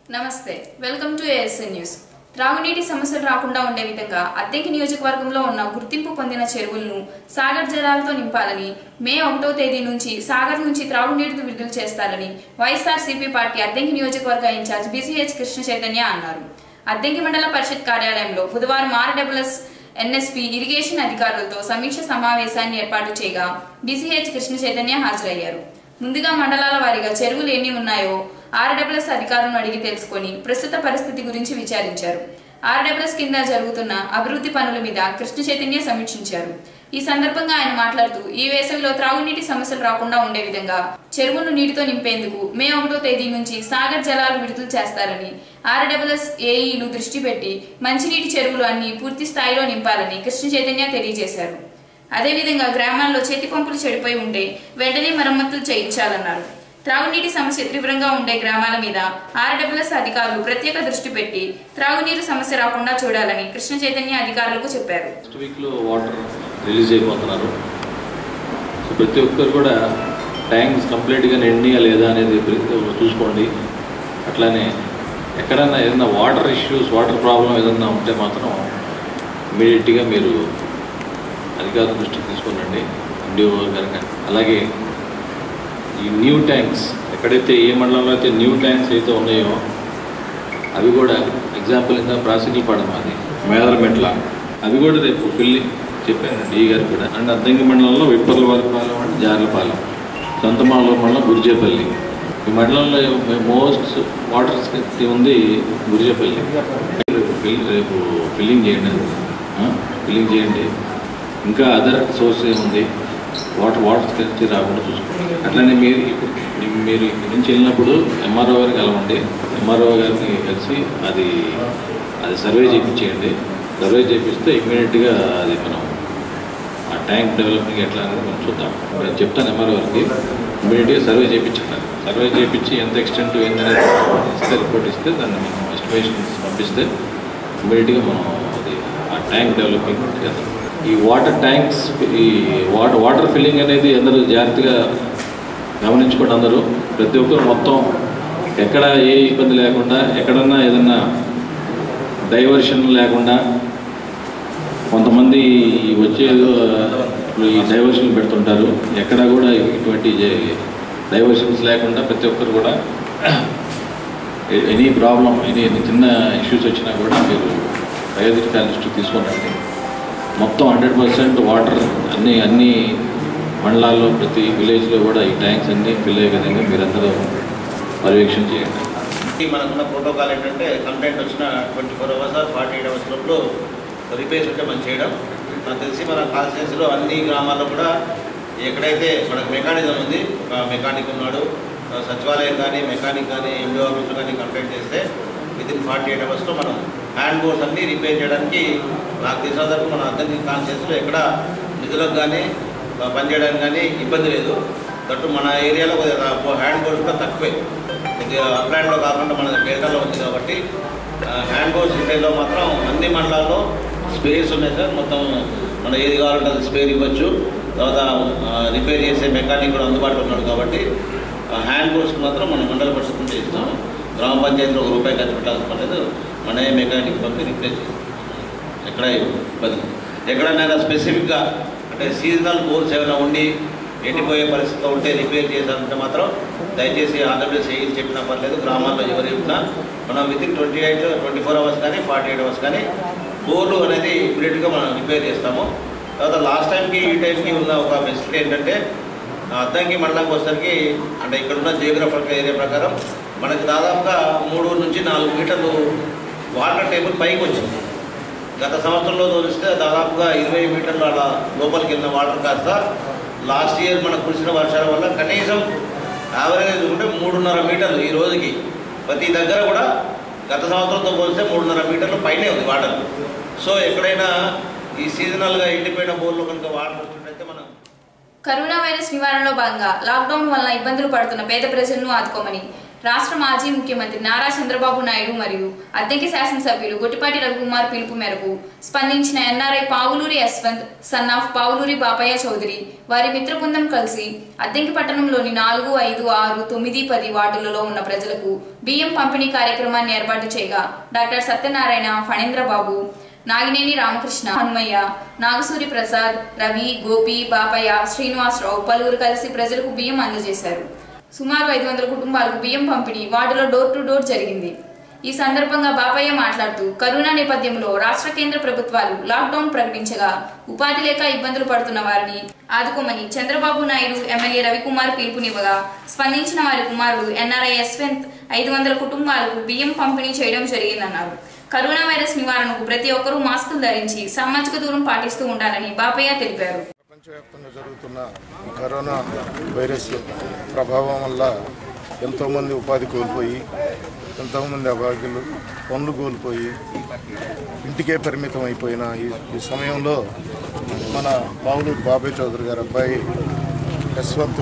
నమస్తే welcome to ASN news త్రాగునీటి సమస్యలు రాకుండా ఉండే విధంగా అద్దెకి నియోజకవర్గంలో ఉన్న గుర్తింపు పొందిన చెరువులను సాగర్ జలాలతో నింపాలని మే ఒకటో తేదీ నుంచి సాగర్ నుంచి త్రాగునీటిని విడుదల చేస్తారని వైఎస్ఆర్సీపీ పార్టీ అద్దెకి నియోజకవర్గ ఇన్ఛార్జ్ బీసీహెచ్ కృష్ణ చైతన్య అన్నారు అద్దెకి మండల పరిషత్ కార్యాలయంలో బుధవారం ఆర్డబ్ల్యూఎస్ ఎన్ఎస్పీ ఇరిగేషన్ అధికారులతో సమీక్ష సమావేశాన్ని ఏర్పాటు చేయగా బీసీహెచ్ కృష్ణ చైతన్య హాజరయ్యారు ముందుగా మండలాల వారీగా చెరువులు ఎన్ని ఉన్నాయో ఆర్డబ్ల్యూఎస్ అధికారులను అడిగి తెలుసుకొని ప్రస్తుత పరిస్థితి గురించి విచారించారు ఆర్డబ్ల్యూఎస్ కింద జరుగుతున్న అభివృద్ధి పనుల మీద కృష్ణ చైతన్య సమీక్షించారు ఈ సందర్భంగా ఆయన మాట్లాడుతూ ఈ వేసవిలో త్రాగునీటి సమస్యలు రాకుండా ఉండే విధంగా చెరువులను నీటితో నింపేందుకు మే ఒకటో తేదీ నుంచి సాగర్ జలాలు విడుదల చేస్తారని ఆర్డబ్ల్యూఎస్ ఏఈలు దృష్టి పెట్టి మంచినీటి చెరువులు అన్ని పూర్తి స్థాయిలో నింపాలని కృష్ణ చైతన్య తెలియజేశారు అదేవిధంగా గ్రామాల్లో చేతి పంపులు చెడిపోయి ఉంటే వెంటనే మరమ్మతులు చేయించాలన్నారు త్రాగునీటి సమస్య తీవ్రంగా ఉండే గ్రామాల మీద ఆర్డబ్ల్యూఎస్ అధికారులు ప్రత్యేక దృష్టి పెట్టి త్రాగునీరు సమస్య రాకుండా చూడాలని కృష్ణ చైతన్య అధికారులకు చెప్పారు నెక్స్ట్ వీక్లో వాటర్ రిలీజ్ అయిపోతున్నారు సో ప్రతి ఒక్కరు కూడా ట్యాంక్స్ కంప్లీట్గా నిండియా లేదా అనేది ప్రతి ఒక్కరు చూసుకోండి అట్లానే ఎక్కడన్నా ఏదైనా వాటర్ ఇష్యూస్ వాటర్ ప్రాబ్లం ఏదైనా ఉంటే మాత్రం ఇమీడియట్గా మీరు అధికారుల దృష్టికి తీసుకునండి ఎండిఓ కనుక అలాగే ఈ న్యూ ట్యాంక్స్ ఎక్కడైతే ఏ మండలంలో అయితే న్యూ ట్యాంక్స్ అయితే ఉన్నాయో అవి కూడా ఎగ్జాంపుల్ ఇంకా ప్రాసికల్ పడడం అది మేదరమెట్ల అవి కూడా రేపు ఫిల్లింగ్ చెప్పాను డి గారు కూడా అండ్ అద్దంకి మండలంలో విప్పర్లవారిపాలెం అండ్ జార్లపాలెం సొంతమాల మండలం గురిజేపల్లి ఈ మండలంలో మోస్ట్ వాటర్ స్కెచ్చి ఉంది గురిజేపల్లి రేపు ఫిల్ రేపు ఫిల్లింగ్ చేయండి ఆ? ఫిల్లింగ్ చేయండి ఇంకా అదర్ సోర్స్ ఏముంది వాటర్ వాటర్ స్కెచ్ రాకుండా చూసుకోండి అట్లనే మీరు ఇప్పుడు మీరు ఇక్కడి నుంచి వెళ్ళినప్పుడు ఎంఆర్ఓ గారికి కలవండి ఎంఆర్ఓ గారికి కలిసి అది అది సర్వే చేయించేయండి సర్వే చేపిస్తే ఇమ్మీడియట్గా అది మనం ఆ ట్యాంక్ డెవలపింగ్ ఎట్లా అనేది మనం చూద్దాం నేను చెప్తాను ఎంఆర్ఓ గారికి ఇమ్మీడియట్గా సర్వే చేయించండి సర్వే చేయించి ఎంత ఎక్స్టెంట్ ఏంటనేది ఇస్తే రిపోర్ట్ ఇస్తే దాన్ని మనం ఎస్టిమేషన్ పంపిస్తే ఇమ్మీడియట్గా మనం అది ఆ ట్యాంక్ డెవలపింగ్ చేద్దాం ఈ వాటర్ ట్యాంక్స్ ఈ వాటర్ వాటర్ ఫిల్లింగ్ అనేది అందరూ జాగ్రత్తగా గమనించుకోండి అందరూ ప్రతి ఒక్కరు మొత్తం ఎక్కడ ఏ ఇబ్బంది లేకుండా ఎక్కడన్నా ఏదన్నా డైవర్షన్ లేకుండా కొంతమంది ఈ వచ్చే ఇప్పుడు ఈ డైవర్షన్ పెడుతుంటారు ఎక్కడ కూడా ఇటువంటి డైవర్షన్స్ లేకుండా ప్రతి ఒక్కరు కూడా ఎనీ ప్రాబ్లం ఎనీ ఎనీ చిన్న ఇష్యూస్ వచ్చినా కూడా మీరు పై అధికారుల దృష్టికి తీసుకురండి మొత్తం హండ్రెడ్ పర్సెంట్ వాటర్ అన్ని అన్ని మండలాల్లో ప్రతి విలేజ్లో కూడా ఈ ట్యాంక్స్ అన్నీ ఫిల్ అయ్యే విధంగా మీరందరూ పర్యవేక్షణ చేయండి ఈ మనకున్న ప్రోటోకాల్ ఏంటంటే కంప్లైంట్ వచ్చిన twenty four hours or forty eight hours లోపల రిపేర్స్ ఉంటే మనం చేయడం నాకు తెలిసి మన కాన్స్టిట్యూన్సీలో అన్ని గ్రామాల్లో కూడా ఎక్కడైతే మనకు మెకానిజం ఉంది ఒక మెకానిక్ ఉన్నాడు ఆ సచివాలయం కానీ మెకానిక్ కానీ ఎండిఓ ఆఫీసులో కానీ కంప్లైంట్ చేస్తే విత్ ఇన్ ఫార్టీ ఎయిట్ అవర్స్లో మనం హ్యాండ్ బోర్డ్స్ అన్నీ రిపేర్ చేయడానికి నాకు తెలిసిన వరకు మన అద్దెకి కాన్స్టిట్యూన్సీలో ఎక్కడ నిధులకు కానీ ఆ, పనిచేయడానికి కానీ ఇబ్బంది లేదు దట్టు మన ఏరియాలో కొద్దిగా హ్యాండ్ బోర్డ్స్ కూడా తక్కువే కొద్దిగా అప్లాండ్లో కాకుండా మన డేటాలో ఉంది కాబట్టి హ్యాండ్ బోర్డ్స్ రిటైల్లో మాత్రం అన్ని మండలాల్లో స్పేస్ ఉన్నాయి సార్ మొత్తం మన ఏది కావాలంటే అది స్పేర్ ఇవ్వచ్చు తర్వాత రిపేర్ చేసే మెకానిక్ కూడా అందుబాటులో ఉన్నాడు కాబట్టి హ్యాండ్ బోర్డ్స్కి మాత్రం మన మండల పరిషత్ నుంచి ఇస్తాము గ్రామ పంచాయతీలో ఒక రూపాయి ఖర్చు పెట్టాల్సిన పర్లేదు మన మెకానిక్ పంపి రిప్లేస్ చేస్తాం ఎక్కడ ఇబ్బంది ఎక్కడైనా స్పెసిఫిక్గా అంటే సీజనల్ బోర్స్ ఏమైనా ఉండి ఎండిపోయే పరిస్థితిలో ఉంటే రిపేర్ చేయాలంటే మాత్రం దయచేసి ఆంధ్రప్రదేశ్ ఏం చెప్పినా పర్లేదు గ్రామాల్లో ఎవరు చెప్పినా మనం with in twenty eight twenty four hours కానీ ఫార్టీ ఎయిట్ అవర్స్ కానీ బోర్డు అనేది ఇమీడియట్గా మనం రిపేర్ చేస్తాము తర్వాత లాస్ట్ టైంకి ఈ టైంకి ఉన్న ఒక ఫెసిలిటీ ఏంటంటే అద్దంకి మండలంకి వచ్చేసరికి అంటే ఇక్కడ ఉన్న జియోగ్రఫికల్ ఏరియా ప్రకారం మనకి దాదాపుగా మూడు నుంచి నాలుగు మీటర్లు వాటర్ టేబుల్ పైకి వచ్చింది గత సంవత్సరంలో పోలిస్తే దాదాపుగా ఇరవై మీటర్లు అలా లోపలికి వెళ్ళిన వాటర్ కాస్త లాస్ట్ ఇయర్ మనకు కురిసిన వర్షాల వల్ల కనీసం యావరేజ్ చూసుకుంటే మూడున్నర మీటర్లు ఈ రోజుకి ప్రతి దగ్గర కూడా గత సంవత్సరంతో పోలిస్తే మూడున్నర మీటర్లు పైనే ఉంది వాటర్ సో ఎక్కడైనా ఈ సీజనల్గా ఎండిపోయిన బోర్లో కనుక వాటర్ వచ్చినట్టయితే మనం కరోనా వైరస్ నివారణలో భాగంగా లాక్డౌన్ వలన ఇబ్బందులు పడుతున్న పేద ప్రజలను ఆదుకోమని రాష్ట్ర మాజీ ముఖ్యమంత్రి నారా చంద్రబాబు నాయుడు మరియు అద్దెకి శాసనసభ్యులు గొట్టిపాటి రవికుమార్ పిలుపు మేరకు స్పందించిన NRI Pavuluri Yashwanth son of Pavuluri Bapaiah Chowdary వారి మిత్ర బృందం కలిసి అద్దెంకి పట్టణంలోని నాలుగు ఐదు ఆరు తొమ్మిది పది వార్డులలో ఉన్న ప్రజలకు బియ్యం పంపిణీ కార్యక్రమాన్ని ఏర్పాటు చేయగా డాక్టర్ సత్యనారాయణ ఫణేంద్రబాబు నాగినేని రామకృష్ణ హనుమయ్య నాగసూరి ప్రసాద్ రవి గోపి బాపయ్య శ్రీనివాసరావు పలువురు కలిసి ప్రజలకు బియ్యం అందజేశారు సుమారు ఐదు వందల కుటుంబాలకు బియ్యం పంపిణీ వార్డులో డోర్ టు డోర్ జరిగింది ఈ సందర్భంగా బాపయ్య మాట్లాడుతూ కరోనా నేపథ్యంలో రాష్ట్ర కేంద్ర ప్రభుత్వాలు లాక్డౌన్ ప్రకటించగా ఉపాధి లేక ఇబ్బందులు పడుతున్న వారిని ఆదుకోమని చంద్రబాబు నాయుడు ఎమ్మెల్యే రవికుమార్ పిలుపునివ్వగా స్పందించిన వారి కుమారుడు ఎన్ఆర్ఐ యశ్వంత్ ఐదు వందల కుటుంబాలకు బియ్యం పంపిణీ చేయడం జరిగిందన్నారు కరోనా వైరస్ నివారణకు ప్రతి ఒక్కరూ మాస్కులు ధరించి సామాజిక దూరం పాటిస్తూ ఉండాలని బాపయ్య తెలిపారు ప్రపంచవ్యాప్తంగా జరుగుతున్న ఈ కరోనా వైరస్ ప్రభావం వల్ల ఎంతోమంది ఉపాధి కోల్పోయి ఎంతోమంది అభాగ్యులు పనులు కోల్పోయి ఇంటికే పరిమితం అయిపోయిన ఈ ఈ సమయంలో మన పావులూరు బాబాయ్ చౌదరి గారి అబ్బాయి యశ్వంత్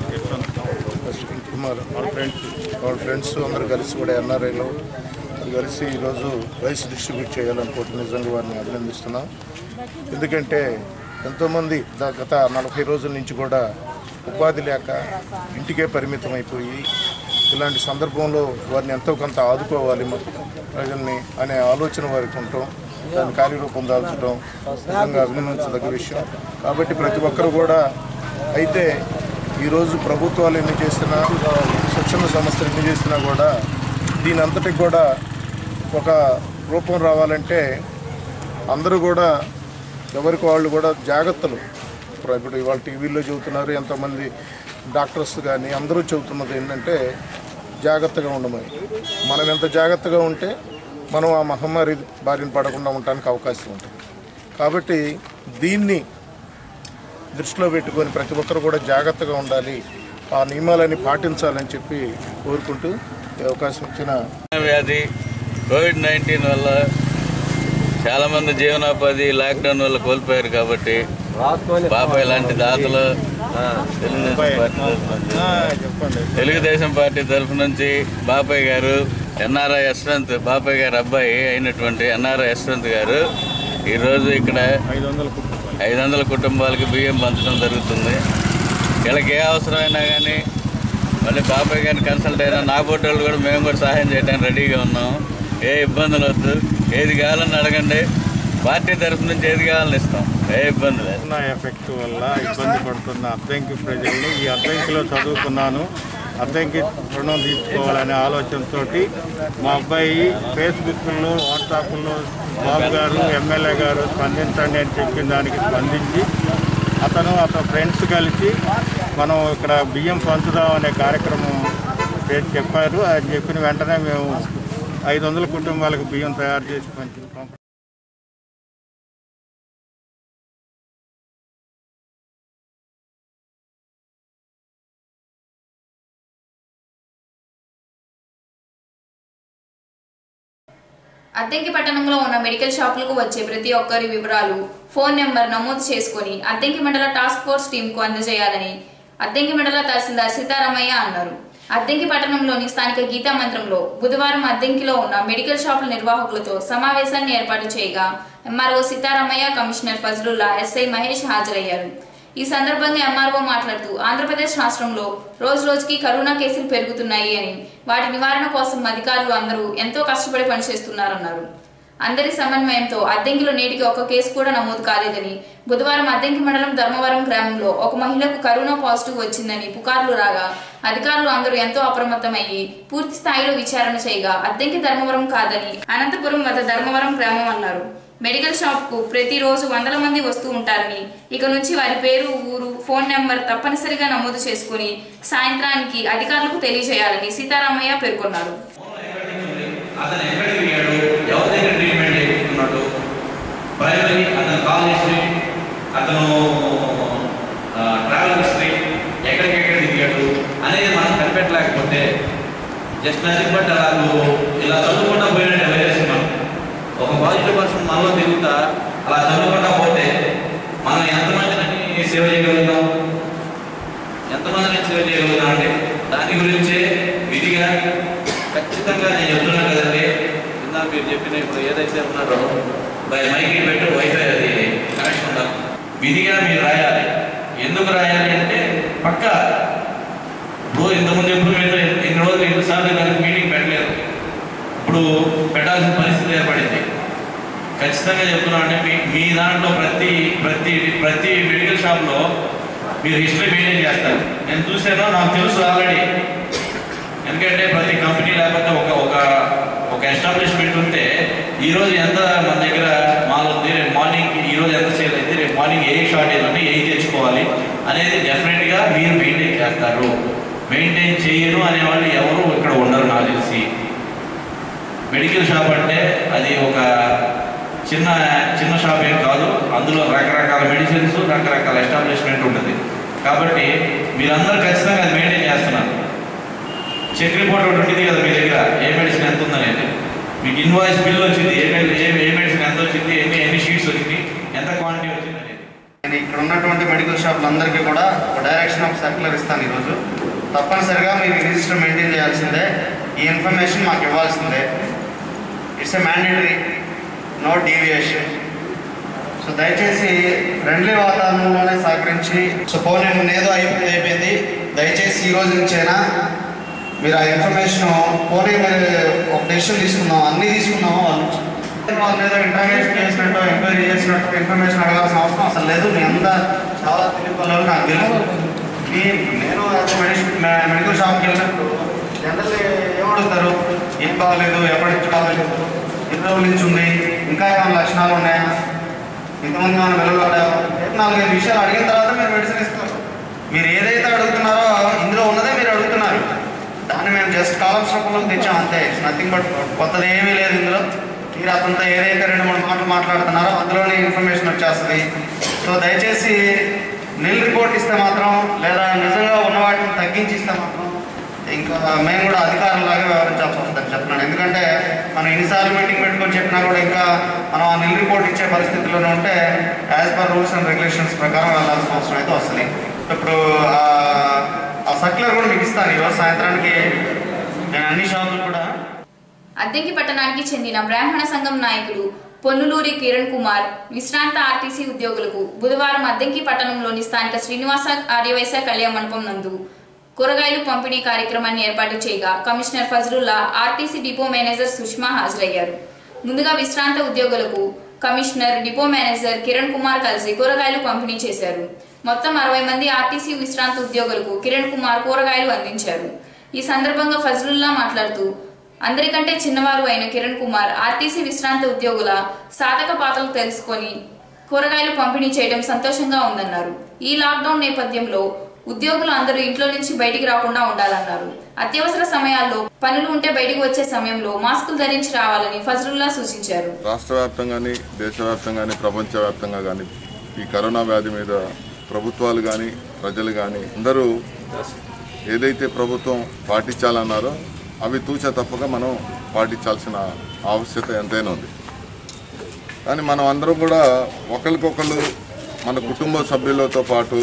యశ్వంత్ కుమార్ వాళ్ళ ఫ్రెండ్స్ వాళ్ళ ఫ్రెండ్స్ అందరూ కలిసి కూడా ఎన్ఆర్ఐలో కలిసి ఈరోజు రైస్ డిస్ట్రిబ్యూట్ చేయాలనుకుంటున్న నిజంగా వారిని అభినందిస్తున్నాం ఎందుకంటే ఎంతోమంది దా- గత నలభై రోజుల నుంచి కూడా ఉపాధి లేక ఇంటికే పరిమితం అయిపోయి ఇలాంటి సందర్భంలో వారిని ఎంతో కొంత ఆదుకోవాలి మ- ప్రజల్ని అనే ఆలోచన వారికి ఉండటం దాని కార్యరూపం దాల్చడం నిజంగా అభినందించదగ్గ విషయం కాబట్టి ప్రతి ఒక్కరు కూడా అయితే ఈరోజు ప్రభుత్వాలు ఎన్ని చేసినా స్వచ్ఛంద సంస్థలు ఎన్ని చేసినా కూడా దీని అంతటికి కూడా ఒక రూపం రావాలంటే అందరూ కూడా ఎవరికి వాళ్ళు కూడా జాగ్రత్తలు ఇప్పుడు ఇప్పుడు ఇవాళ టీవీలో చెబుతున్నారు ఎంతోమంది డాక్టర్స్ కానీ అందరూ చెబుతున్నది ఏంటంటే జాగ్రత్తగా ఉండమని మనం ఎంత జాగ్రత్తగా ఉంటే మనం ఆ మహమ్మారి బారిన పడకుండా ఉండడానికి అవకాశం ఉంటుంది కాబట్టి దీన్ని దృష్టిలో పెట్టుకొని ప్రతి ఒక్కరు కూడా జాగ్రత్తగా ఉండాలి ఆ నియమాలని పాటించాలని చెప్పి కోరుకుంటూ ఈ అవకాశం ఇచ్చిన వ్యాధి కోవిడ్ నైన్టీన్ వల్ల చాలామంది జీవనోపాధి లాక్డౌన్ వల్ల కోల్పోయారు కాబట్టి బాబాయ్ లాంటి దాతలు తెలుగుదేశం పార్టీ తరఫు నుంచి తెలుగుదేశం పార్టీ తరఫు నుంచి బాబాయ్ గారు ఎన్ఆర్ఐ యశ్వంత్ బాబాయ్ గారి అబ్బాయి అయినటువంటి ఎన్ఆర్ఐ యశ్వంత్ గారు ఈరోజు ఇక్కడ ఐదు వందల కుటుంబాలకి బియ్యం పంచడం జరుగుతుంది వీళ్ళకి ఏ అవసరమైనా కానీ మళ్ళీ బాబాయ్ గారిని కన్సల్ట్ అయినా నా ఫోటోలు కూడా మేము కూడా సహాయం చేయడానికి రెడీగా ఉన్నాం ఏ ఇబ్బందులు వద్దు ఏది కావాలని అడగండి పార్టీ తరఫు నుంచి ఏది కావాలని ఇస్తాం ఏ ఇబ్బంది లేదు కరోనా ఎఫెక్ట్ వల్ల ఇబ్బంది పడుతున్న అద్దంకి ప్రజల్ని ఈ అద్దంకిలో చదువుకున్నాను అద్దంకి రుణం తీసుకోవాలనే ఆలోచనతో మా అబ్బాయి ఫేస్బుక్లో వాట్సాప్లో బాబు గారు ఎమ్మెల్యే గారు స్పందించండి అని చెప్పిన దానికి స్పందించి అతను అతని ఫ్రెండ్స్ కలిసి మనం ఇక్కడ బియ్యం పంచుదాం అనే కార్యక్రమం చేసి చెప్పారు అది చెప్పిన వెంటనే మేము ఐదు వందల కుటుంబాలకు బియ్యం తయారు చేసి పంచి పంప అద్దెంకి పట్టణంలో ఉన్న మెడికల్ షాపులకు వచ్చే ప్రతి ఒక్కరి వివరాలు ఫోన్ నెంబర్ నమోదు చేసుకుని అద్దెంకి మండల టాస్క్ ఫోర్స్ టీంకు అందజేయాలని అద్దెంకి మండల తహసీల్దార్ సీతారామయ్య అన్నారు అద్దెంకి పట్టణంలోని స్థానిక గీతా మంత్రంలో బుధవారం అద్దెంకిలో ఉన్న మెడికల్ షాపుల నిర్వాహకులతో సమావేశాన్ని ఏర్పాటు చేయగా MRO Sitaramaiah commissioner Fazalullah SI Mahesh హాజరయ్యారు ఈ సందర్భంగా ఎంఆర్ఓ మాట్లాడుతూ ఆంధ్రప్రదేశ్ రాష్ట్రంలో రోజు రోజుకి కరోనా కేసులు పెరుగుతున్నాయి అని వాటి నివారణ కోసం అధికారులు అందరూ ఎంతో కష్టపడి పనిచేస్తున్నారన్నారు అందరి సమన్వయంతో అద్దెంకిలో నేటికి ఒక్క కేసు కూడా నమోదు కాలేదని బుధవారం అద్దెంకి మండలం ధర్మవరం గ్రామంలో ఒక మహిళకు కరోనా పాజిటివ్ వచ్చిందని పుకార్లు రాగా అధికారులు అందరూ ఎంతో అప్రమత్తమయ్యి పూర్తి స్థాయిలో విచారణ చేయగా అద్దెంకి ధర్మవరం కాదని అనంతపురం వద్ద ధర్మవరం గ్రామం అన్నారు మెడికల్ షాప్ కు ప్రతిరోజు వందల మంది వస్తూ ఉంటారని ఇక నుంచి వారి పేరు ఊరు ఫోన్ నెంబర్ తప్పనిసరిగా నమోదు చేసుకుని సాయంత్రానికి అధికారులకు తెలియజేయాలని సీతారామయ్య పేర్కొన్నారు అతను ఎక్కడికి వెళ్ళాడు ఎవరి దగ్గర ట్రీట్మెంట్ చేయించుకున్నాడు ప్రైమరీ అతను కాల్ హిస్టరీ అతను ట్రావెల్ హిస్టరీ ఎక్కడికెక్కడ దిగాడు అనేది మనం కనిపెట్టలేకపోతే జస్ట్ నథింగ్ బట్ అలా ఇలా చదువుకుంటా పోయినట్టు వైరస్ మనం ఒక పాజిటివ్ పర్సన్ మనలో తిరుగుతా అలా చదువుకుంటా పోతే మనం ఎంతమందిని సేవ చేయగలుగుతాం ఎంతమందిని సేవ చేయగలుగుతాం అంటే దాని గురించే విధిగా మీరు చెప్పిన ఇప్పుడు ఏదైతే ఉన్నారో బై మైకి పెట్టి వైఫై అది కనెక్షన్ ఉండాలి విధిగా మీరు రాయాలి ఎందుకు రాయాలి అంటే పక్క ఇప్పుడు ఇంతకుముందు ఎప్పుడు మీరు ఎన్ని రోజులు ఎన్నిసార్లు దానికి మీటింగ్ పెట్టలేదు ఇప్పుడు పెట్టాల్సిన పరిస్థితి ఏర్పడింది ఖచ్చితంగా చెప్తున్నాను అంటే మీ మీ దాంట్లో ప్రతి ప్రతి ప్రతి మెడికల్ షాప్లో మీరు హిస్టరీ మెయింటైన్ చేస్తారు నేను చూసాను నాకు తెలుసు ఆల్రెడీ ఎందుకంటే ప్రతి కంపెనీ లేకపోతే ఒక ఒక ఒక ఎస్టాబ్లిష్మెంట్ ఉంటే ఈ రోజు ఎంత మన దగ్గర మాల్ ఉంది రేపు మార్నింగ్ ఈ రోజు ఎంత సేల్ అయింది రేపు మార్నింగ్ ఏ షార్టేజ్ ఉంది ఏ తెచ్చుకోవాలి అనేది డెఫినెట్గా మీరు మెయింటైన్ చేస్తారు మెయింటైన్ చేయరు అనేవాళ్ళు ఎవరు ఇక్కడ ఉండరు నాకు తెలిసి మెడికల్ షాప్ అంటే అది ఒక చిన్న చిన్న షాప్ ఏం కాదు అందులో రకరకాల మెడిసిన్స్ రకరకాల ఎస్టాబ్లిష్మెంట్ ఉంటుంది కాబట్టి మీరందరూ ఖచ్చితంగా అది మెయింటైన్ చేస్తున్నారు చెక్ రిపోర్ట్ ఒకటి ఉంటుంది కదా మీ దగ్గర ఏ మెడిసిన్ ఎంత ఉందనేది మీకు ఇన్వాయిస్ బిల్ వచ్చింది ఏ మెడి- ఏ ఏ మెడిసిన్ ఎంత వచ్చింది ఎన్ని ఎన్ని షీట్స్ వచ్చింది ఎంత క్వాంటిటీ వచ్చింది అనేది నేను ఇక్కడ ఉన్నటువంటి మెడికల్ షాపులందరికీ కూడా ఒక డైరెక్షన్ ఆఫ్ సర్క్యులర్ ఇస్తాను ఈరోజు తప్పనిసరిగా మీరు రిజిస్టర్ మెయింటైన్ చేయాల్సిందే ఈ ఇన్ఫర్మేషన్ మాకు ఇవ్వాల్సిందే it's a mandatory no deviation so దయచేసి ఫ్రెండ్లీ వాతావరణంలోనే సహకరించి సో పోనీ మొన్న ఏదో అయిపోయింది అయిపోయింది దయచేసి ఈ రోజు నుంచైనా మీరు ఆ ఇన్ఫర్మేషన్ పోనీ మీరు ఒక డెసిషన్ తీసుకుందాం అన్నీ తీసుకుందాము వాళ్ళు వాళ్ళ మీద ఇంటర్వ్యూషన్ చేసినట్టు ఎంక్వైరీ చేసినట్టు ఇన్ఫర్మేషన్ అడగాల్సిన అవసరం అసలు లేదు మీ అంతా చాలా తెలియదు నాకు తెలుసు మీ నేను మెడికల్ షాప్కి వెళ్ళినప్పుడు జనరల్ ఏమడుగుతారు ఏం బాగలేదు ఎప్పటి నుంచి బాగలేదు ఎన్ని రోజుల నుంచి ఉంది ఇంకా ఏమైనా లక్షణాలు ఉన్నాయా ఇంతమంది మనం వెళ్ళగలడా నాలుగైదు విషయాలు అడిగిన తర్వాత మీరు మెడిసిన్ ఇస్తారు మీరు ఏదైతే అడుగుతున్నారో ఇందులో ఉన్నదే మీరు అడుగుతున్నారు దాన్ని మేము జస్ట్ కాలమ్స్ రూపంలో తెచ్చాం అంతే ఇట్స్ నథింగ్ బట్ కొత్తది ఏమీ లేదు ఇందులో మీరు అతనితో ఏదైతే రెండు మూడు మాటలు మాట్లాడుతున్నారో అందులోనే ఇన్ఫర్మేషన్ వచ్చేస్తుంది సో దయచేసి నిల్ రిపోర్ట్ ఇస్తే మాత్రం లేదా నిజంగా ఉన్న వాటిని తగ్గించి ఇస్తే మాత్రం ఇంకా మేము కూడా అధికారులాగా వ్యవహరించాల్సి వస్తుందని చెప్తున్నాను ఎందుకంటే మనం ఎన్నిసార్లు మీటింగ్ పెట్టుకొని చెప్పినా కూడా ఇంకా మనం ఆ నిల్ రిపోర్ట్ ఇచ్చే పరిస్థితిలోనే ఉంటే as per rules and regulations ప్రకారం వెళ్ళాల్సిన అవసరం అయితే వస్తుంది ఇప్పుడు ఆ- ఆ సర్క్యులర్ కూడా మీకు ఇస్తాను ఈరోజు సాయంత్రానికి నేను అన్ని షాపులు కూడా అద్దెకి పట్టణానికి చెందిన బ్రాహ్మణ సంఘం నాయకులు పొన్నులూరి కిరణ్ కుమార్ విశ్రాంత ఆర్టీసీ ఉద్యోగులకు బుధవారం అద్దెంకి పట్టణంలోని స్థానిక శ్రీనివాస ఆర్యవైశ్య కళ్యాణ మండపం నందు కూరగాయలు పంపిణీ కార్యక్రమాన్ని ఏర్పాటు చేయగా commissioner Fazalullah RTC depot manager Sushma హాజరయ్యారు ముందుగా విశ్రాంత ఉద్యోగులకు commissioner depot manager Kiran Kumar కలిసి కూరగాయలు పంపిణీ చేశారు మొత్తం అరవై మంది ఆర్టీసీ విశ్రాంత ఉద్యోగులకు కిరణ్ కుమార్ కూరగాయలు అందించారు ఈ సందర్భంగా ఫజలుల్లా మాట్లాడుతూ అందరికంటే చిన్నవారు అయిన కిరణ్ కుమార్ ఆర్టీసీ విశ్రాంత ఉద్యోగుల సాధక పాత్రలు తెలుసుకొని కూరగాయలు పంపిణీ చేయడం సంతోషంగా ఉందన్నారు ఈ లాక్డౌన్ నేపథ్యంలో ఉద్యోగులు అందరూ ఇంట్లో నుంచి బయటికి రాకుండా ఉండాలన్నారు అత్యవసర సమయాల్లో పనులు ఉంటే బయటికి వచ్చే సమయంలో మాస్కులు ధరించి రావాలని ఫజలుల్లా సూచించారు రాష్ట్ర వ్యాప్తంగాని దేశవ్యాప్తంగాని ప్రపంచవ్యాప్తంగా కానీ ఈ కరోనా వ్యాధి మీద ప్రభుత్వాలు కానీ ప్రజలు కానీ అందరూ ఏదైతే ప్రభుత్వం పాటించాలన్నారో అవి తూచ తప్పక మనం పాటించాల్సిన ఆవశ్యకత ఎంతైనా ఉంది కానీ మనం అందరం కూడా ఒకరికొకరు మన కుటుంబ సభ్యులతో పాటు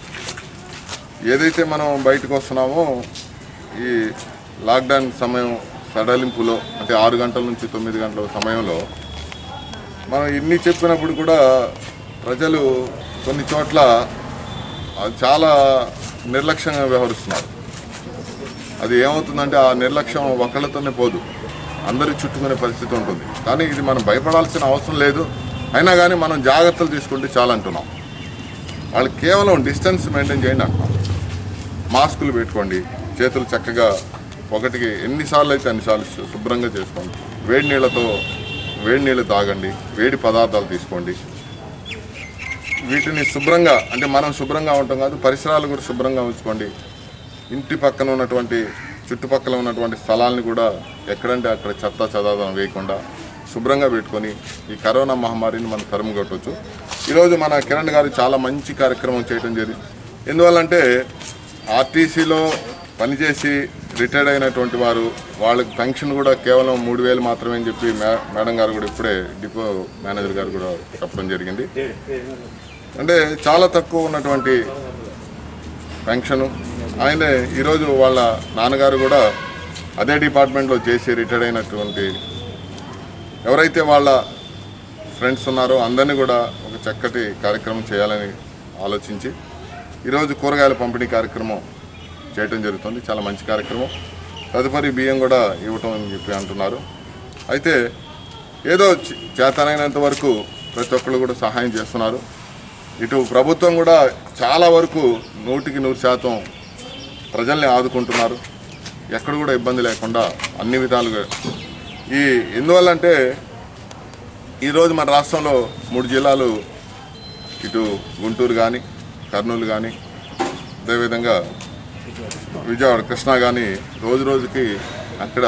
ఏదైతే మనం బయటకు వస్తున్నామో ఈ లాక్డౌన్ సమయం సడలింపులో అంటే ఆరు గంటల నుంచి తొమ్మిది గంటల సమయంలో మనం ఇన్ని చెప్పినప్పుడు కూడా ప్రజలు కొన్ని చోట్ల ఆ, చాలా నిర్లక్ష్యంగా వ్యవహరిస్తున్నారు అది ఏమవుతుందంటే ఆ నిర్లక్ష్యం ఒకళ్ళతోనే పోదు అందరి చుట్టుకునే పరిస్థితి ఉంటుంది కానీ ఇది మనం భయపడాల్సిన అవసరం లేదు అయినా కానీ మనం జాగ్రత్తలు తీసుకుంటే చాలా అంటున్నాం వాళ్ళు కేవలం డిస్టెన్స్ మెయింటైన్ చేయండి అంటున్నాం మాస్కులు పెట్టుకోండి చేతులు చక్కగా ఒకటికి ఎన్నిసార్లు అయితే అన్నిసార్లు శు- శుభ్రంగా చేసుకోండి వేడి నీళ్ళతో వేడి నీళ్ళు తాగండి వేడి పదార్థాలు తీసుకోండి వీటిని శుభ్రంగా అంటే మనం శుభ్రంగా ఉంటాం కాదు పరిసరాలు కూడా శుభ్రంగా ఉంచుకోండి ఇంటి పక్కన ఉన్నటువంటి చుట్టుపక్కల ఉన్నటువంటి స్థలాల్ని కూడా ఎక్కడంటే అక్కడ చెత్త చెదాదం వేయకుండా శుభ్రంగా పెట్టుకొని ఈ కరోనా మహమ్మారిని మనం తరుము కొట్టవచ్చు ఈరోజు మన కిరణ్ గారు చాలా మంచి కార్యక్రమం చేయడం జరిగింది ఎందువల్లంటే ఆర్టీసీలో పనిచేసి రిటైర్డ్ అయినటువంటి వారు వాళ్ళకి పెన్షన్ కూడా కేవలం మూడు వేలు మాత్రమే అని చెప్పి మే- మేడం గారు కూడా ఇప్పుడే డిపో మేనేజర్ గారు కూడా చెప్పడం జరిగింది అంటే చాలా తక్కువ ఉన్నటువంటి పెన్షను ఆయనే ఈరోజు వాళ్ళ నాన్నగారు కూడా అదే డిపార్ట్మెంట్లో చేసి రిటైర్డ్ అయినటువంటి ఎవరైతే వాళ్ళ ఫ్రెండ్స్ ఉన్నారో అందరినీ కూడా ఒక చక్కటి కార్యక్రమం చేయాలని ఆలోచించి ఈరోజు కూరగాయల పంపిణీ కార్యక్రమం చేయటం జరుగుతుంది చాలా మంచి కార్యక్రమం తదుపరి బియ్యం కూడా ఇవ్వటం అని చెప్పి అంటున్నారు అయితే ఏదో చే- చేతనైనంత వరకు ప్రతి ఒక్కళ్ళు కూడా సహాయం చేస్తున్నారు ఇటు ప్రభుత్వం కూడా చాలా వరకు నూటికి నూరు శాతం ప్రజల్ని ఆదుకుంటున్నారు ఎక్కడ కూడా ఇబ్బంది లేకుండా అన్ని విధాలుగా ఈ ఎందువల్లంటే ఈరోజు మన రాష్ట్రంలో మూడు జిల్లాలు ఇటు గుంటూరు కానీ కర్నూలు కానీ అదేవిధంగా విజయవాడ కృష్ణా కానీ రోజు రోజుకి అక్కడ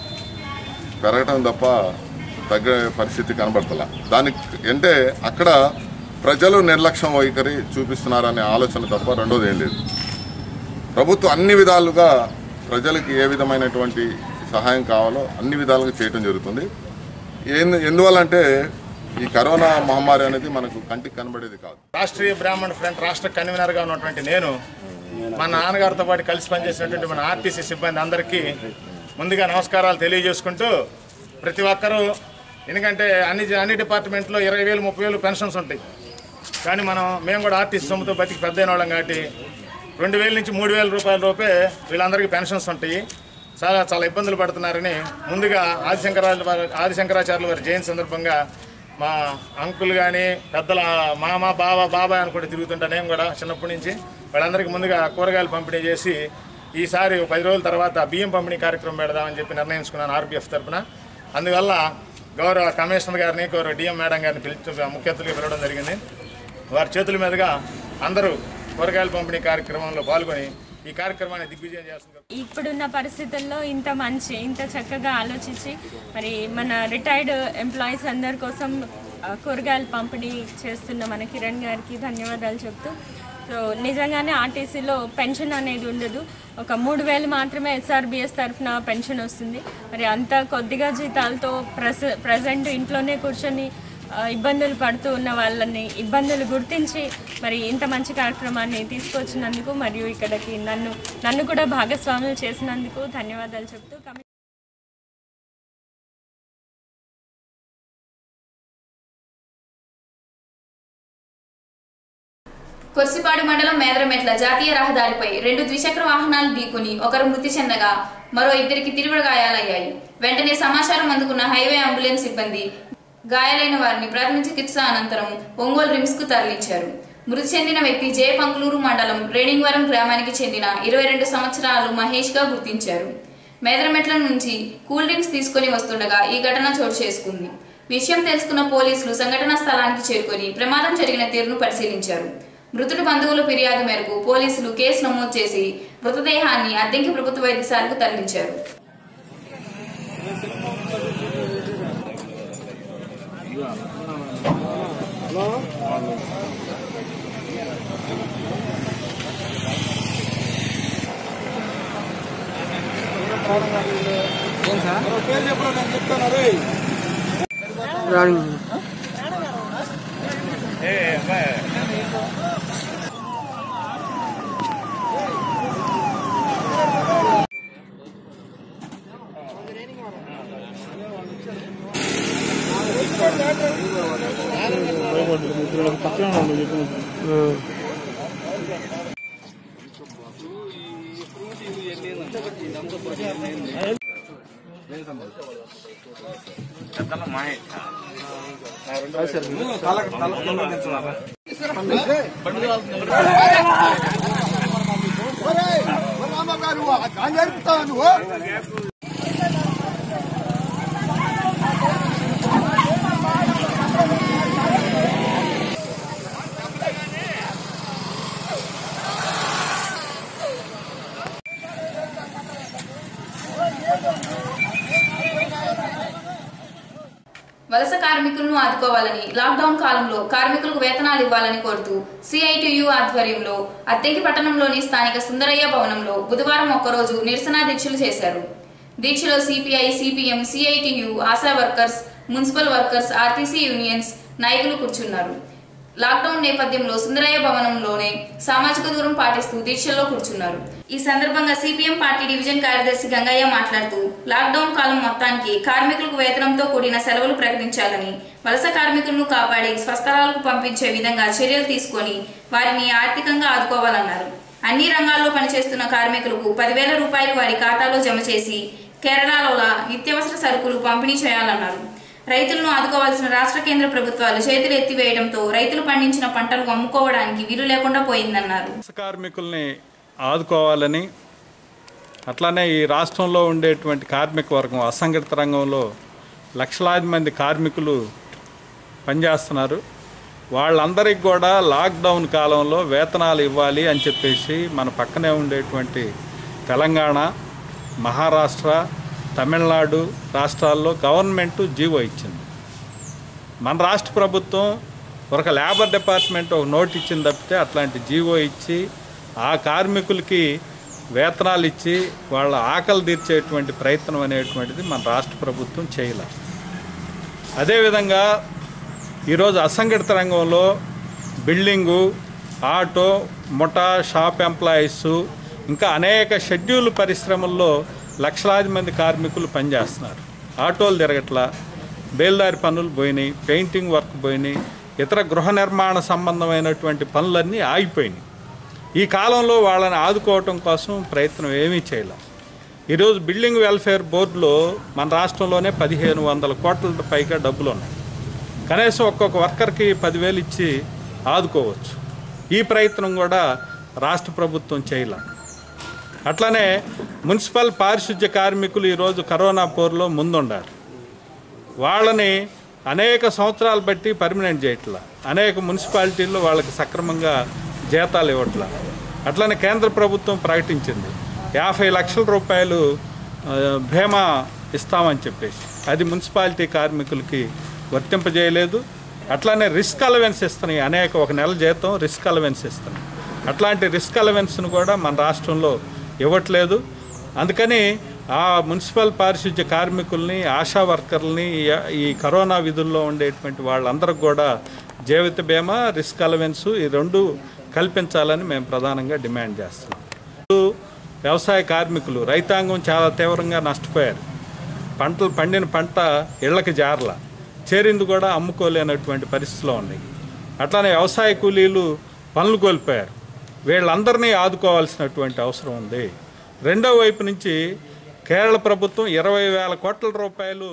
పెరగటం తప్ప తగ్గే పరిస్థితి కనబడతల దానికి అంటే అక్కడ ప్రజలు నిర్లక్ష్యం వైఖరి చూపిస్తున్నారనే ఆలోచన తప్ప రెండోది ఏం లేదు ప్రభుత్వం అన్ని విధాలుగా ప్రజలకి ఏ విధమైనటువంటి సహాయం కావాలో అన్ని విధాలుగా చేయటం జరుగుతుంది ఎందు ఎందువల్లంటే ఈ కరోనా మహమ్మారి అనేది మనకు కంటికి కనబడేది కాదు రాష్ట్రీయ బ్రాహ్మణ ఫ్రంట్ రాష్ట్ర కన్వీనర్గా ఉన్నటువంటి నేను మా నాన్నగారితో పాటు కలిసి పనిచేసినటువంటి మన ఆర్టీసీ సిబ్బంది అందరికీ ముందుగా నమస్కారాలు తెలియజేసుకుంటూ ప్రతి ఒక్కరూ ఎందుకంటే అన్ని అన్ని డిపార్ట్మెంట్లో ఇరవై వేలు ముప్పై వేలు పెన్షన్స్ ఉంటాయి కానీ మనం మేము కూడా ఆర్టీసీ సొమ్ముతో బతికి పెద్ద అయిన వాళ్ళం కాబట్టి రెండు వేల నుంచి మూడు వేల రూపాయల రూపే వీళ్ళందరికీ పెన్షన్స్ ఉంటాయి చాలా చాలా ఇబ్బందులు పడుతున్నారని ముందుగా ఆదిశంకరాచార్య వారి ఆదిశంకరాచార్యుల వారి జయంతి సందర్భంగా మా అంకుల్ కానీ పెద్దల మామ బావ బాబాయ్ అనుకుంటే తిరుగుతుంటా నేను కూడా చిన్నప్పటి నుంచి వాళ్ళందరికీ ముందుగా కూరగాయలు పంపిణీ చేసి ఈసారి ఒక పది రోజుల తర్వాత బియ్యం పంపిణీ కార్యక్రమం పెడదామని చెప్పి నిర్ణయించుకున్నాను ఆర్పీఎఫ్ తరఫున అందువల్ల గౌరవ కమిషనర్ గారిని గౌరవ డిఎం మేడం గారిని పిలిచి ముఖ్య అతిథులుగా పిలవడం జరిగింది వారి చేతుల మీదుగా అందరూ కూరగాయల పంపిణీ కార్యక్రమంలో పాల్గొని ఈ కార్యక్రమాన్ని దిగ్విజయం చేస్తుంది ఇప్పుడున్న పరిస్థితుల్లో ఇంత మంచి ఇంత చక్కగా ఆలోచించి మరి మన రిటైర్డ్ ఎంప్లాయీస్ అందరి కోసం ఆ, కూరగాయలు పంపిణీ చేస్తున్న మన కిరణ్ గారికి ధన్యవాదాలు చెప్తూ సో నిజంగానే ఆర్టీసీలో పెన్షన్ అనేది ఉండదు ఒక మూడు వేలు మాత్రమే ఎస్ఆర్బిఎస్ తరఫున పెన్షన్ వస్తుంది మరి అంత కొద్దిగా జీతాలతో ప్రస ప్రజెంట్ ఇంట్లోనే కూర్చొని ఆ, ఇబ్బందులు పడుతూ ఉన్న వాళ్ళని ఇబ్బందులు గుర్తించి మరి ఇంత మంచి కార్యక్రమాన్ని తీసుకొచ్చినందుకు మరియు ఇక్కడికి నన్ను నన్ను కూడా భాగస్వాములు చేసినందుకు ధన్యవాదాలు చెప్తూ కమి- కొర్సిపాడు మండలం మేదరమెట్ల జాతీయ రహదారిపై రెండు ద్విచక్ర వాహనాలు ఢీకొని ఒకరు మృతి చెందగా మరో ఇద్దరికి తీవ్ర గాయాలయ్యాయి వెంటనే సమాచారం అందుకున్న హైవే అంబులెన్స్ సిబ్బంది గాయాలైన వారిని ప్రాథమిక చికిత్స అనంతరం ఒంగోలు రిమ్స్ కు తరలించారు మృతి చెందిన వ్యక్తి జే పంకులూరు మండలం రేణింగవరం గ్రామానికి చెందిన ఇరవై రెండు సంవత్సరాలు మహేష్ గా గుర్తించారు మేదరమెట్ల నుంచి కూల్ డ్రింక్స్ తీసుకుని వస్తుండగా ఈ ఘటన చోటు చేసుకుంది విషయం తెలుసుకున్న పోలీసులు సంఘటనా స్థలానికి చేరుకొని ప్రమాదం జరిగిన తీరును పరిశీలించారు మృతుడి బంధువుల ఫిర్యాదు మేరకు పోలీసులు కేసు నమోదు చేసి మృతదేహాన్ని అద్దెంకి ప్రభుత్వ వైద్యశాలకు తరలించారు వలస కార్మికులను ఆదుకోవాలని లాక్డౌన్ కాలంలో కార్మికులకు వేతనాలు ఇవ్వాలని కోరుతూ సిఐటియు ఆధ్వర్యంలో అద్దెంకి పట్టణంలోని స్థానిక సుందరయ్య భవనంలో బుధవారం ఒక్కరోజు నిరసన దీక్షలు చేశారు దీక్షలో CPI CPM CITU Asha workers municipal workers RTC unions నాయకులు కూర్చున్నారు లాక్డౌన్ నేపథ్యంలో సుందరయ్య భవనంలోనే సామాజిక దూరం పాటిస్తూ దీక్షల్లో కూర్చున్నారు ఈ సందర్భంగా సిపిఎం పార్టీ డివిజన్ కార్యదర్శి గంగయ్య మాట్లాడుతూ లాక్డౌన్ కాలం మొత్తానికి కార్మికులకు వేతనంతో కూడిన సెలవులు ప్రకటించాలని వలస కార్మికులను కాపాడి స్వస్థలాలకు పంపించే విధంగా చర్యలు తీసుకొని వారిని ఆర్థికంగా ఆదుకోవాలన్నారు అన్ని రంగాల్లో పనిచేస్తున్న కార్మికులకు పదివేల రూపాయలు వారి ఖాతాలో జమ చేసి కేరళలో నిత్యావసర సరుకులు పంపిణీ చేయాలన్నారు రైతులను ఆదుకోవాల్సిన రాష్ట్ర కేంద్ర ప్రభుత్వాలు చేతులు ఎత్తివేయడంతో రైతులు పండించిన పంటలు అమ్ముకోవడానికి వీలు లేకుండా పోయిందన్నారు వలస కార్మికుల్ని ఆదుకోవాలని అట్లానే ఈ రాష్ట్రంలో ఉండేటువంటి కార్మిక వర్గం అసంఘటిత రంగంలో లక్షలాది మంది కార్మికులు పనిచేస్తున్నారు వాళ్ళందరికీ కూడా లాక్డౌన్ కాలంలో వేతనాలు ఇవ్వాలి అని చెప్పేసి మన పక్కనే ఉండేటువంటి తెలంగాణ మహారాష్ట్ర తమిళనాడు రాష్ట్రాల్లో గవర్నమెంట్ జీవో ఇచ్చింది మన రాష్ట్ర ప్రభుత్వం ఒక లేబర్ డిపార్ట్మెంట్ ఒక నోట్ ఇచ్చింది తప్పితే అట్లాంటి జీవో ఇచ్చి ఆ కార్మికులకి వేతనాలు ఇచ్చి వాళ్ళ ఆకలి తీర్చేటువంటి ప్రయత్నం అనేటువంటిది మన రాష్ట్ర ప్రభుత్వం చేయలే అదేవిధంగా ఈరోజు అసంఘటిత రంగంలో బిల్డింగు ఆటో ముఠా షాప్ ఎంప్లాయీస్ ఇంకా అనేక షెడ్యూల్ పరిశ్రమల్లో లక్షలాది మంది కార్మికులు పనిచేస్తున్నారు ఆటోలు తిరగట్లా బేల్దారి పనులు పోయినాయి పెయింటింగ్ వర్క్ పోయినాయి ఇతర గృహ నిర్మాణ సంబంధమైనటువంటి పనులన్నీ ఆగిపోయినాయి ఈ కాలంలో వాళ్ళని ఆదుకోవటం కోసం ప్రయత్నం ఏమీ చేయలే ఈరోజు బిల్డింగ్ వెల్ఫేర్ బోర్డులో మన రాష్ట్రంలోనే పదిహేను వందల కోట్ల పైగా డబ్బులు ఉన్నాయి కనీసం ఒక్కొక్క వర్కర్కి పదివేలు ఇచ్చి ఆదుకోవచ్చు ఈ ప్రయత్నం కూడా రాష్ట్ర ప్రభుత్వం చేయలే అట్లనే మున్సిపల్ పారిశుద్ధ్య కార్మికులు ఈరోజు కరోనా పోరులో ముందుండారు వాళ్ళని అనేక సంవత్సరాలు బట్టి పర్మనెంట్ చేయట్లా అనేక మున్సిపాలిటీల్లో వాళ్ళకి సక్రమంగా జీతాలు ఇవ్వట్లా అట్లనే కేంద్ర ప్రభుత్వం ప్రకటించింది యాభై లక్షల రూపాయలు ఆ, బీమా ఇస్తామని చెప్పేసి అది మున్సిపాలిటీ కార్మికులకి వర్తింపజేయలేదు అట్లానే రిస్క్ అలవెన్స్ ఇస్తున్నాయి అనేక ఒక నెల జీతం రిస్క్ అలవెన్స్ ఇస్తున్నాయి అట్లాంటి రిస్క్ అలవెన్స్ను కూడా మన రాష్ట్రంలో ఇవ్వట్లేదు అందుకని ఆ మున్సిపల్ పారిశుద్ధ్య కార్మికుల్ని ఆశా వర్కర్లని ఈ- ఈ కరోనా విధుల్లో ఉండేటువంటి వాళ్ళందరికి కూడా జీవిత బీమా రిస్క్ అలవెన్స్ ఈ రెండు కల్పించాలని మేము ప్రధానంగా డిమాండ్ చేస్తున్నాం వ్యవసాయ కార్మికులు రైతాంగం చాలా తీవ్రంగా నష్టపోయారు పంటలు పండిన పంట ఇళ్లకి జారల చేరింది కూడా అమ్ముకోలేనటువంటి పరిస్థితిలో ఉన్నాయి అట్లానే వ్యవసాయ కూలీలు పనులు కోల్పోయారు వీళ్ళందరినీ ఆదుకోవాల్సినటువంటి అవసరం ఉంది రెండో వైపు నుంచి కేరళ ప్రభుత్వం ఇరవై వేల కోట్ల రూపాయలు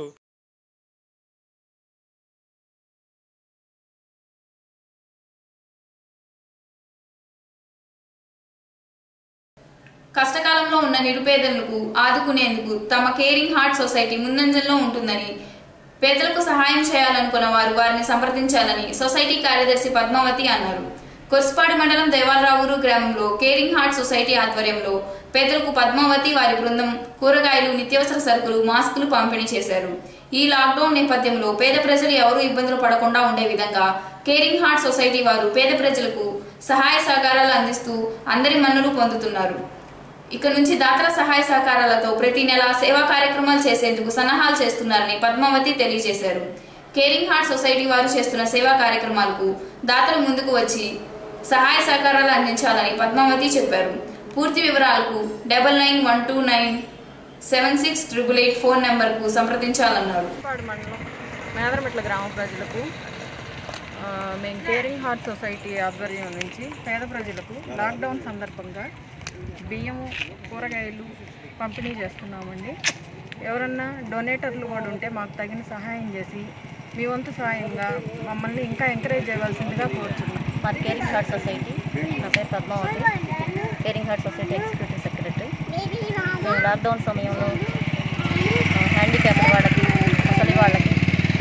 కష్టకాలంలో ఉన్న నిరుపేదలకు ఆదుకునేందుకు తమ కేరింగ్ హార్ట్ సొసైటీ ముందంజల్లో ఉంటుందని పేదలకు సహాయం చేయాలనుకున్న వారు వారిని సంప్రదించాలని సొసైటీ కార్యదర్శి పద్మావతి అన్నారు కొర్సుపాడు మండలం దేవాలరావురు గ్రామంలో కేరింగ్ హార్ట్ సొసైటీ ఆధ్వర్యంలో పేదలకు పద్మావతి వారి బృందం కూరగాయలు నిత్యావసర సరుకులు మాస్కులు పంపిణీ చేశారు ఈ లాక్డౌన్ నేపథ్యంలో పేద ప్రజలు ఎవరూ ఇబ్బందులు పడకుండా ఉండే విధంగా కేరింగ్ హార్ట్ సొసైటీ వారు పేద ప్రజలకు సహాయ సహకారాలు అందిస్తూ అందరి మన్నులు పొందుతున్నారు ఇక నుంచి దాతల సహాయ సహకారాలతో ప్రతి నెల సేవా కార్యక్రమాలు చేసేందుకు సన్నాహాలు చేస్తున్నారని పద్మావతి తెలియజేశారు కేరింగ్ హార్ట్ సొసైటీ వారు చేస్తున్న సేవా కార్యక్రమాలకు దాతలు ముందుకు వచ్చి సహాయ సహకారాలు అందించాలని పద్మావతి చెప్పారు పూర్తి వివరాలకు double nine one two nine seven six triple eight phone నెంబర్కు సంప్రదించాలన్నారు పాడు మండలం మేదరమెట్ల గ్రామ ప్రజలకు ఆ, మేము కేరింగ్ హార్ట్ సొసైటీ ఆధ్వర్యం నుంచి పేద ప్రజలకు లాక్డౌన్ సందర్భంగా బియ్యము కూరగాయలు పంపిణీ చేస్తున్నామండి ఎవరన్నా డొనేటర్లు కూడా ఉంటే మాకు తగిన సహాయం చేసి మీ వంతు సహాయంగా మమ్మల్ని ఇంకా ఎంకరేజ్ చేయవలసిందిగా కోరుచున్నాం మాది కేరింగ్ హార్ట్ సొసైటీ నా పేరు Padmavathi caring heart society executive secretary మేము లాక్డౌన్ సమయంలో హ్యాండిక్యాప్ వాళ్ళకి ముసలి వాళ్ళకి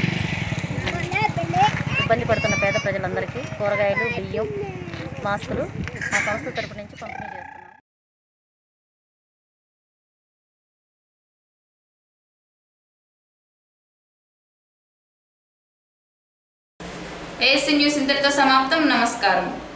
ఇబ్బంది పడుతున్న పేద ప్రజలందరికీ కూరగాయలు బియ్యం మాస్కులు మా సంస్థ తరపు నుంచి పంపిణీ చేస్తున్నాం ఏఎస్సీ న్యూస్ ఇంతటితో సమాప్తం నమస్కారం